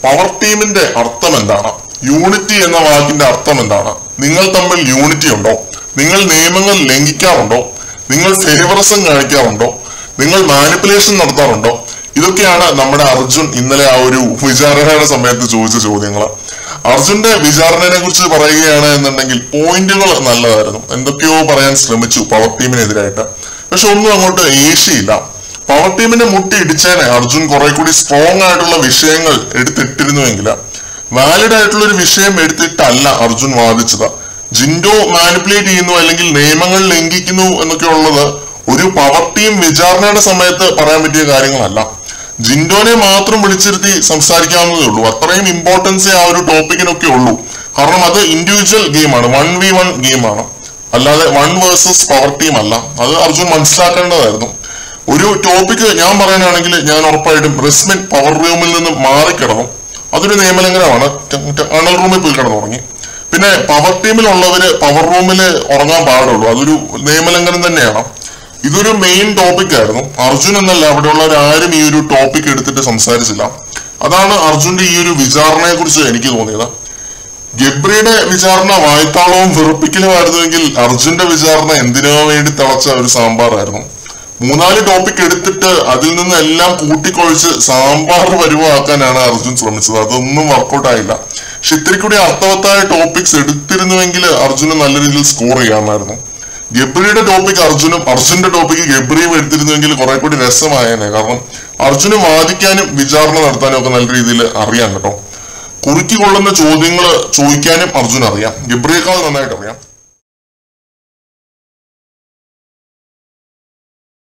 power ടീമിന്റെ അർത്ഥം എന്താണ് യൂണിറ്റി എന്ന വാക്കിന്റെ അർത്ഥം എന്താണ് നിങ്ങൾ തമ്മിൽ യൂണിറ്റി ഉണ്ടോ നിങ്ങൾ നിയമങ്ങൾ ലംഘിക്കാറുണ്ടോ നിങ്ങൾ ഫേവറിസം കാണിക്കാറുണ്ടോ നിങ്ങൾ മാനിപ്പുലേഷൻ നടത്താറുണ്ടോ ഇതൊക്കെയാണ് നമ്മുടെ അർജുൻ ഇന്നലെ ആ ഒരു വിചാരണയുടെ സമയത്ത് ചോദിച്ച ചോദ്യങ്ങൾ അർജുന്റെ വിചാരണയെ കുറിച്ച് പറയുകയാണ് എന്നുണ്ടെങ്കിൽ പോയിന്റുകൾ നല്ലതായിരുന്നു എന്തൊക്കെയോ പറയാൻ ശ്രമിച്ചു പവർ ടീമിനെതിരായിട്ട് പക്ഷെ ഒന്നും അങ്ങോട്ട് ഏശിയില്ല പവർ ടീമിന്റെ മുട്ടി ഇടിച്ചേനെ അർജുൻ കുറെ കൂടി സ്ട്രോങ് ആയിട്ടുള്ള വിഷയങ്ങൾ എടുത്തിട്ടിരുന്നുവെങ്കിൽ വാലിഡ് ആയിട്ടുള്ള ഒരു വിഷയം എടുത്തിട്ടല്ല അർജുൻ വാദിച്ചത് ജിൻഡോ മാനിപ്പുലേറ്റ് ചെയ്യുന്നു അല്ലെങ്കിൽ നിയമങ്ങൾ ലംഘിക്കുന്നു എന്നൊക്കെ ഉള്ളത് ഒരു പവർ ടീം വിചാരണയുടെ സമയത്ത് പറയാൻ പറ്റിയ കാര്യങ്ങളല്ല ജിൻഡോനെ മാത്രം വിളിച്ചിരുത്തി സംസാരിക്കാവുന്നതേ ഉള്ളൂ അത്രയും ഇമ്പോർട്ടൻസേ ആ ഒരു ടോപ്പിക്കിനൊക്കെ ഉള്ളൂ കാരണം അത് ഇൻഡിവിജ്വൽ ഗെയിമാണ് വൺ വി വൺ ഗെയിമാണ് അല്ലാതെ വൺ വേഴ്സസ് പവർ ടീം അല്ല അത് അർജുൻ മനസ്സിലാക്കേണ്ടതായിരുന്നു ഒരു ടോപ്പിക്ക് ഞാൻ പറയാനാണെങ്കിൽ ഞാൻ ഉറപ്പായിട്ടും റെസ്മിൻ പവർ റൂമിൽ നിന്ന് മാറിക്കിടന്നു അതൊരു നിയമലംഘനമാണ് അണൽ റൂമിൽ പോയി കിടന്നുറങ്ങി പിന്നെ പവർ ടീമിലുള്ളവര് പവർ റൂമിൽ ഉറങ്ങാൻ പാടുള്ളൂ അതൊരു നിയമലംഘനം തന്നെയാണ് ഇതൊരു മെയിൻ ടോപ്പിക് ആയിരുന്നു അർജുൻ എന്നല്ല അവിടെയുള്ളവർ ആരും ഈ ഒരു ടോപ്പിക് എടുത്തിട്ട് സംസാരിച്ചില്ല അതാണ് അർജുന്റെ ഈ ഒരു വിചാരണയെ കുറിച്ച് എനിക്ക് തോന്നിയത് ഗബ്രിയുടെ വിചാരണ വായ്ത്താളവും വെറുപ്പിക്കലുമായിരുന്നുവെങ്കിൽ അർജുന്റെ വിചാരണ എന്തിനോ വേണ്ടി തിളച്ച ഒരു സാമ്പാറായിരുന്നു മൂന്നാല് ടോപ്പിക് എടുത്തിട്ട് അതിൽ നിന്ന് എല്ലാം കൂട്ടിക്കൊഴിച്ച് സാമ്പാർ പരുവാക്കാനാണ് അർജുൻ ശ്രമിച്ചത് അതൊന്നും വർക്കൗട്ട് ആയില്ല പക്ഷെ ഇത്തിരി കൂടി അർത്ഥവത്തായ ടോപ്പിക്സ് എടുത്തിരുന്നുവെങ്കിൽ അർജുന് നല്ല രീതിയിൽ സ്കോർ ചെയ്യാമായിരുന്നു ഗബ്രിയുടെ ടോപ്പിക് അർജുനും അർജുന്റെ ടോപ്പിക് ഗബ്രിയും എടുത്തിരുന്നുവെങ്കിൽ കുറെ കൂടി രസമായേനെ കാരണം അർജുന് വാദിക്കാനും വിചാരണ നടത്താനും ഒക്കെ നല്ല രീതിയിൽ അറിയാം കേട്ടോ കുറുക്കി കൊള്ളുന്ന ചോദ്യങ്ങൾ ചോദിക്കാനും അർജുൻ അറിയാം ഗബ്രിയേക്കാൾ നന്നായിട്ട് അറിയാം